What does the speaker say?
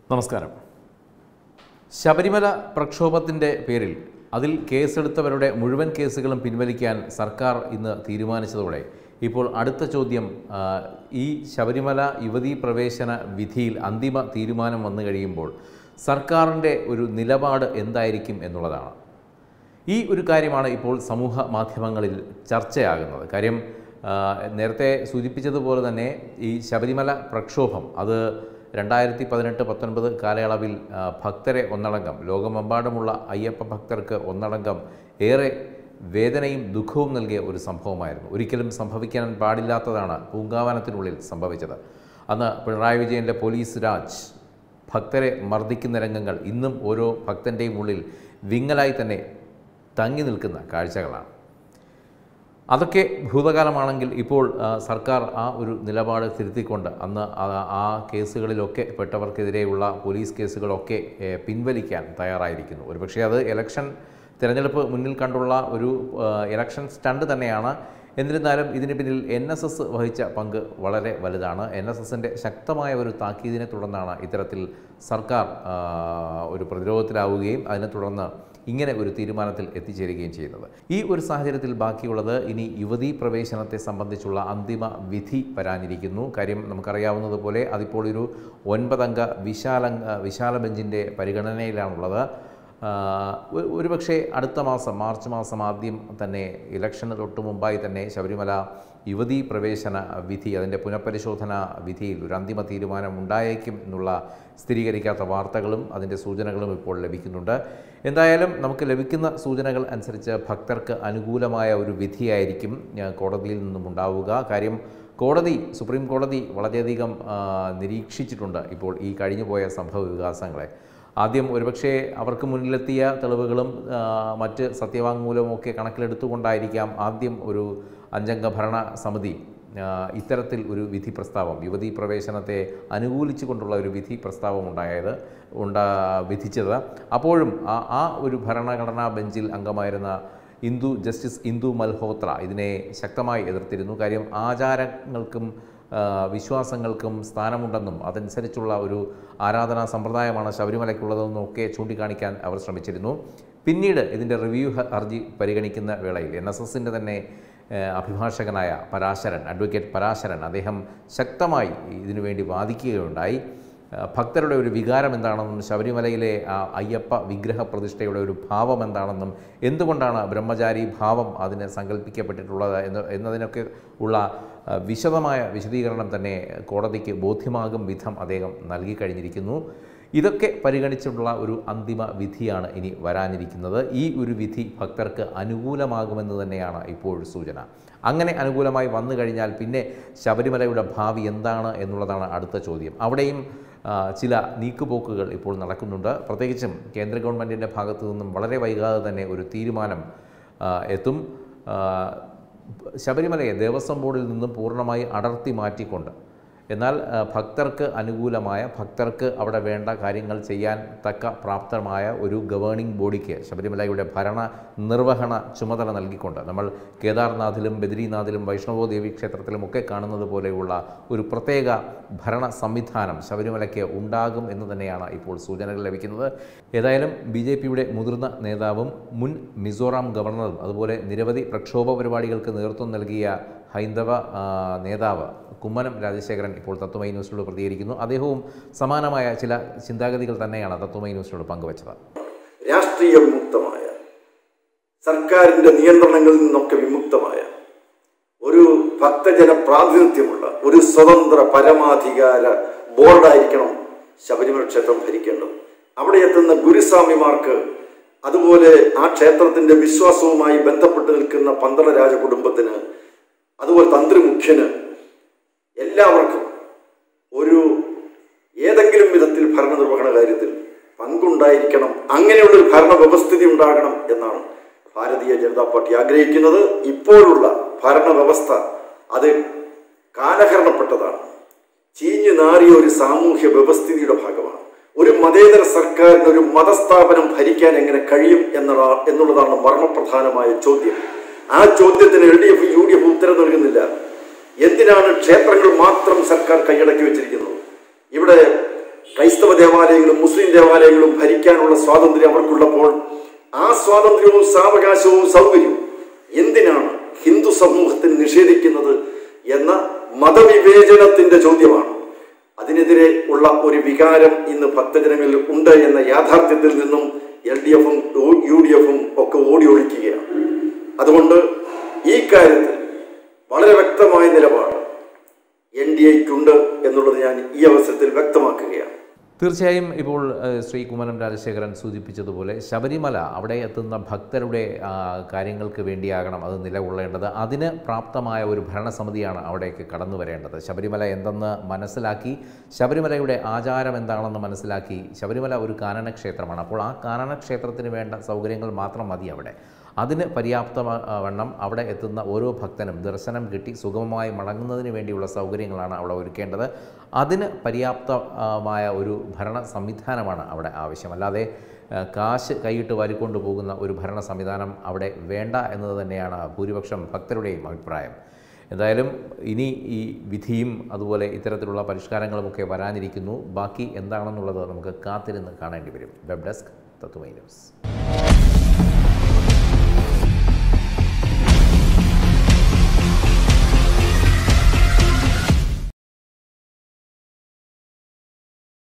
നമസ്കാരം ശബരിമല പ്രക്ഷോഭത്തിൻ്റെ പേരിൽ അതിൽ കേസെടുത്തവരുടെ മുഴുവൻ കേസുകളും പിൻവലിക്കാൻ സർക്കാർ ഇന്ന് തീരുമാനിച്ചതോടെ ഇപ്പോൾ അടുത്ത ചോദ്യം ആ, ഈ ശബരിമല യുവതീ പ്രവേശന വിധിയിൽ അന്തിമ തീരുമാനം വന്നു കഴിയുമ്പോൾ സർക്കാരിൻ്റെ ഒരു നിലപാട് എന്തായിരിക്കും എന്നുള്ളതാണ് ഈ ഒരു കാര്യമാണ് ഇപ്പോൾ സമൂഹ മാധ്യമങ്ങളിൽ ചർച്ചയാകുന്നത് കാര്യം ആ, നേരത്തെ സൂചിപ്പിച്ചതുപോലെ തന്നെ ഈ ശബരിമല പ്രക്ഷോഭം അത് രണ്ടായിരത്തി പതിനെട്ട് പത്തൊൻപത് കാലയളവിൽ ആ, ഭക്തരെ ഒന്നടങ്കം ലോകമെമ്പാടുമുള്ള അയ്യപ്പ ഭക്തർക്ക് ഒന്നടങ്കം ഏറെ വേദനയും ദുഃഖവും നൽകിയ ഒരു സംഭവമായിരുന്നു ഒരിക്കലും സംഭവിക്കാൻ പാടില്ലാത്തതാണ് പൂങ്കാവനത്തിനുള്ളിൽ സംഭവിച്ചത് അന്ന് പിണറായി വിജയൻ്റെ പോലീസ് രാജ് ഭക്തരെ മർദ്ദിക്കുന്ന രംഗങ്ങൾ ഇന്നും ഓരോ ഭക്തൻ്റെയും ഉള്ളിൽ വിങ്ങലായി തന്നെ തങ്ങി നിൽക്കുന്ന കാഴ്ചകളാണ് അതൊക്കെ ഭൂതകാലമാണെങ്കിൽ ഇപ്പോൾ ആ, സർക്കാർ ആ ഒരു നിലപാട് തിരുത്തിക്കൊണ്ട് അന്ന് ആ- ആ കേസുകളിലൊക്കെ പെട്ടവർക്കെതിരെയുള്ള പോലീസ് കേസുകളൊക്കെ ഏ, പിൻവലിക്കാൻ തയ്യാറായിരിക്കുന്നു ഒരുപക്ഷേ അത് ഇലക്ഷൻ തിരഞ്ഞെടുപ്പ് മുന്നിൽ കണ്ടുള്ള ഒരു ആ, ഇലക്ഷൻ സ്റ്റണ്ട് തന്നെയാണ് എന്നിരുന്നാലും ഇതിന് പിന്നിൽ എൻ എസ് എസ് വഹിച്ച പങ്ക് വളരെ വലുതാണ് എൻ എസ് എസിൻ്റെ ശക്തമായ ഒരു താക്കീതിനെ തുടർന്നാണ് ഇത്തരത്തിൽ സർക്കാർ ആ, ഒരു പ്രതിരോധത്തിലാവുകയും അതിനെ തുടർന്ന് ഇങ്ങനെ ഒരു തീരുമാനത്തിൽ എത്തിച്ചേരുകയും ചെയ്യുന്നത് ഈ ഒരു സാഹചര്യത്തിൽ ബാക്കിയുള്ളത് ഇനി യുവതീ പ്രവേശനത്തെ സംബന്ധിച്ചുള്ള അന്തിമ വിധി വരാനിരിക്കുന്നു കാര്യം നമുക്കറിയാവുന്നതുപോലെ അതിപ്പോൾ ഒരു ഒൻപതംഗ വിശാല വിശാല ബെഞ്ചിൻ്റെ പരിഗണനയിലാണുള്ളത് ആ, ഒരു- ഒരുപക്ഷെ അടുത്ത മാസം മാർച്ച് മാസം ആദ്യം തന്നെ ഇലക്ഷന് തൊട്ട് മുമ്പായി തന്നെ ശബരിമല യുവതീ പ്രവേശന വിധി അതിൻ്റെ പുനഃപരിശോധന വിധിയിൽ ഒരു അന്തിമ തീരുമാനം ഉണ്ടായേക്കും എന്നുള്ള സ്ഥിരീകരിക്കാത്ത വാർത്തകളും അതിൻ്റെ സൂചനകളും ഇപ്പോൾ ലഭിക്കുന്നുണ്ട് എന്തായാലും നമുക്ക് ലഭിക്കുന്ന സൂചനകൾ അനുസരിച്ച് ഭക്തർക്ക് അനുകൂലമായ ഒരു വിധിയായിരിക്കും ആ, കോടതിയിൽ നിന്നും ഉണ്ടാവുക കാര്യം കോടതി സുപ്രീം കോടതി വളരെയധികം ആ, നിരീക്ഷിച്ചിട്ടുണ്ട് ഇപ്പോൾ ഈ കഴിഞ്ഞുപോയ സംഭവ വികാസങ്ങളെ ആദ്യം ഒരുപക്ഷെ അവർക്ക് മുന്നിലെത്തിയ തെളിവുകളും ആ, മറ്റ് സത്യവാങ്മൂലവും ഒക്കെ കണക്കിലെടുത്തുകൊണ്ടായിരിക്കാം ആദ്യം ഒരു അഞ്ചംഗ ഭരണ സമിതി ആ, ഇത്തരത്തിൽ ഒരു വിധി പ്രസ്താവം യുവതീ പ്രവേശനത്തെ അനുകൂലിച്ചുകൊണ്ടുള്ള ഒരു വിധി പ്രസ്താവം ഉണ്ടായത് ഉണ്ടാ വിധിച്ചത് അപ്പോഴും ആ ആ ഒരു ഭരണഘടനാ ബെഞ്ചിൽ അംഗമായിരുന്ന ഇന്ദു ജസ്റ്റിസ് ഇന്ദു മൽഹോത്ര ഇതിനെ ശക്തമായി എതിർത്തിരുന്നു കാര്യം ആചാരങ്ങൾക്കും ആ, വിശ്വാസങ്ങൾക്കും സ്ഥാനമുണ്ടെന്നും അതനുസരിച്ചുള്ള ഒരു ആരാധനാ സമ്പ്രദായമാണ് ശബരിമലയ്ക്കുള്ളതെന്നും ഒക്കെ ചൂണ്ടിക്കാണിക്കാൻ അവർ ശ്രമിച്ചിരുന്നു പിന്നീട് ഇതിൻ്റെ റിവ്യൂ ഹ- ഹർജി പരിഗണിക്കുന്ന വേളയിൽ എൻ എസ് എസിൻ്റെ തന്നെ ആ, അഭിഭാഷകനായ പരാശരൻ അഡ്വക്കേറ്റ് പരാശരൻ അദ്ദേഹം ശക്തമായി ഇതിനു വേണ്ടി വാദിക്കുകയുണ്ടായി ആ, ഭക്തരുടെ ഒരു വികാരം എന്താണെന്നും ശബരിമലയിലെ ആ അയ്യപ്പ വിഗ്രഹ പ്രതിഷ്ഠയുടെ ഒരു ഭാവം എന്താണെന്നും എന്തുകൊണ്ടാണ് ബ്രഹ്മചാരി ഭാവം അതിന് സങ്കല്പിക്കപ്പെട്ടിട്ടുള്ളത് എന്ന് എന്നതിനൊക്കെ ഉള്ള ആ, വിശദമായ വിശദീകരണം തന്നെ കോടതിക്ക് ബോധ്യമാകും വിധം അദ്ദേഹം നൽകി കഴിഞ്ഞിരിക്കുന്നു ഇതൊക്കെ പരിഗണിച്ചുള്ള ഒരു അന്തിമ വിധിയാണ് ഇനി വരാനിരിക്കുന്നത് ഈ ഒരു വിധി ഭക്തർക്ക് അനുകൂലമാകുമെന്ന് തന്നെയാണ് ഇപ്പോൾ സൂചന അങ്ങനെ അനുകൂലമായി വന്നു കഴിഞ്ഞാൽ പിന്നെ ശബരിമലയുടെ ഭാവി എന്താണ് എന്നുള്ളതാണ് അടുത്ത ചോദ്യം അവിടെയും ആ, ചില നീക്കുപോക്കുകൾ ഇപ്പോൾ നടക്കുന്നുണ്ട് പ്രത്യേകിച്ചും കേന്ദ്ര ഗവൺമെൻറ്റിൻ്റെ ഭാഗത്തു നിന്നും വളരെ വൈകാതെ തന്നെ ഒരു തീരുമാനം ആ, എത്തും ആ, ശബരിമലയെ ദേവസ്വം ബോർഡിൽ നിന്നും പൂർണ്ണമായി അടർത്തി മാറ്റിക്കൊണ്ട് എന്നാൽ ആ, ഭക്തർക്ക് അനുകൂലമായ ഭക്തർക്ക് അവിടെ വേണ്ട കാര്യങ്ങൾ ചെയ്യാൻ തക്ക പ്രാപ്തമായ ഒരു ഗവേണിംഗ് ബോഡിക്ക് ശബരിമലയുടെ ഭരണ നിർവഹണ ചുമതല നൽകിക്കൊണ്ട് നമ്മൾ കേദാർനാഥിലും ബദ്രീനാഥിലും വൈഷ്ണവോ ദേവി ക്ഷേത്രത്തിലും ഒക്കെ കാണുന്നത് പോലെയുള്ള ഒരു പ്രത്യേക ഭരണ സംവിധാനം ശബരിമലയ്ക്ക് ഉണ്ടാകും എന്ന് തന്നെയാണ് ഇപ്പോൾ സൂചനകൾ ലഭിക്കുന്നത് ഏതായാലും ബി ജെ പിയുടെ മുതിർന്ന നേതാവും മുൻ മിസോറാം ഗവർണറും അതുപോലെ നിരവധി പ്രക്ഷോഭ പരിപാടികൾക്ക് നേതൃത്വം നൽകിയ ഹൈന്ദവ ആ, നേതാവ് കുമ്മനം രാജശേഖരൻ ഇപ്പോൾ തത്വമൈ ന്യൂസിനോട് പ്രതികരിക്കുന്നു അദ്ദേഹവും സമാനമായ ചില ചിന്താഗതികൾ തന്നെയാണ് തത്വമൈ ന്യൂസിനോട് പങ്കുവച്ചത് രാഷ്ട്രീയ വിമുക്തമായ സർക്കാരിന്റെ നിയന്ത്രണങ്ങളിൽ നിന്നൊക്കെ വിമുക്തമായ ഒരു ഭക്തജന പ്രാതിനിധ്യമുള്ള ഒരു സ്വതന്ത്ര പരമാധികാര ബോർഡായിരിക്കണം ശബരിമല ക്ഷേത്രം ഭരിക്കേണ്ടത് അവിടെ എത്തുന്ന ഗുരുസ്വാമിമാർക്ക് അതുപോലെ ആ ക്ഷേത്രത്തിന്റെ വിശ്വാസവുമായി ബന്ധപ്പെട്ട് നിൽക്കുന്ന പന്തള രാജ കുടുംബത്തിന് അതുപോലെ തന്ത്രിമുഖ്യന് എല്ലാവർക്കും ഒരു ഏതെങ്കിലും വിധത്തിൽ ഭരണനിർവഹണ കാര്യത്തിൽ പങ്കുണ്ടായിരിക്കണം അങ്ങനെയുള്ള ഒരു ഭരണ വ്യവസ്ഥിതി ഉണ്ടാകണം എന്നാണ് ഭാരതീയ ജനതാ പാർട്ടി ആഗ്രഹിക്കുന്നത് ഇപ്പോഴുള്ള ഭരണ വ്യവസ്ഥ അത് കാലഹരണപ്പെട്ടതാണ് ചീഞ്ഞു നാറിയ ഒരു സാമൂഹ്യ വ്യവസ്ഥിതിയുടെ ഭാഗമാണ് ഒരു മതേതര സർക്കാരിന് ഒരു മതസ്ഥാപനം ഭരിക്കാൻ എങ്ങനെ കഴിയും എന്നതാ എന്നുള്ളതാണ് മർമ്മപ്രധാനമായ ചോദ്യം ആ ചോദ്യത്തിന് L D F U D F ഉത്തരം നൽകുന്നില്ല എന്തിനാണ് ക്ഷേത്രങ്ങൾ മാത്രം സർക്കാർ കൈയടക്കി വെച്ചിരിക്കുന്നത് ഇവിടെ ക്രൈസ്തവ ദേവാലയങ്ങളും മുസ്ലിം ദേവാലയങ്ങളും ഭരിക്കാനുള്ള സ്വാതന്ത്ര്യം അവർക്കുള്ളപ്പോൾ ആ സ്വാതന്ത്ര്യവും സാവകാശവും സൗകര്യവും എന്തിനാണ് ഹിന്ദു സമൂഹത്തിന് നിഷേധിക്കുന്നത് എന്ന മതവിവേചനത്തിന്റെ ചോദ്യമാണ് അതിനെതിരെ ഉള്ള ഒരു വികാരം ഇന്ന് ഭക്തജനങ്ങളിൽ ഉണ്ട് എന്ന യാഥാർത്ഥ്യത്തിൽ നിന്നും എൽ ഡി എഫും യു ഡി എഫും ഒക്കെ ഓടി ഒളിക്കുകയാണ് അതുകൊണ്ട് ഈ കാര്യത്തിൽ വളരെ വ്യക്തമായ നിലപാട് എൻ ഡി എക്കുണ്ട് എന്നുള്ളത് ഞാൻ ഈ അവസരത്തിൽ വ്യക്തമാക്കുകയാണ് തീർച്ചയായും ഇപ്പോൾ ഏഹ്, ശ്രീ കുമ്മനം രാജശേഖരൻ സൂചിപ്പിച്ചതുപോലെ ശബരിമല അവിടെ എത്തുന്ന ഭക്തരുടെ ആ, കാര്യങ്ങൾക്ക് വേണ്ടിയാകണം അത് നിലകൊള്ളേണ്ടത് അതിന് പ്രാപ്തമായ ഒരു ഭരണസമിതിയാണ് അവിടേക്ക് കടന്നു വരേണ്ടത് ശബരിമല എന്തെന്ന് മനസ്സിലാക്കി ശബരിമലയുടെ ആചാരം എന്താണെന്ന് മനസ്സിലാക്കി ശബരിമല ഒരു കാനന ക്ഷേത്രമാണ് അപ്പോൾ ആ കാനന ക്ഷേത്രത്തിന് വേണ്ട സൗകര്യങ്ങൾ മാത്രം മതി അവിടെ അതിന് പര്യാപ്ത വണ്ണം അവിടെ എത്തുന്ന ഓരോ ഭക്തനും ദർശനം കിട്ടി സുഗമമായി മടങ്ങുന്നതിന് വേണ്ടിയുള്ള സൗകര്യങ്ങളാണ് അവിടെ ഒരുക്കേണ്ടത് അതിന് പര്യാപ്തമായ ഒരു ഭരണ സംവിധാനമാണ് അവിടെ ആവശ്യം അല്ലാതെ ആ, കാശ് കൈയിട്ട് വാരിക്കൊണ്ടു പോകുന്ന ഒരു ഭരണ സംവിധാനം അവിടെ വേണ്ട എന്നത് തന്നെയാണ് ഭൂരിപക്ഷം ഭക്തരുടെയും അഭിപ്രായം എന്തായാലും ഇനി ഈ വിധിയും അതുപോലെ ഇത്തരത്തിലുള്ള പരിഷ്കാരങ്ങളുമൊക്കെ വരാനിരിക്കുന്നു ബാക്കി എന്താണെന്നുള്ളത് നമുക്ക് കാത്തിരുന്ന് കാണേണ്ടി വരും വെബ് ഡെസ്ക് തത്വമൈ ന്യൂസ്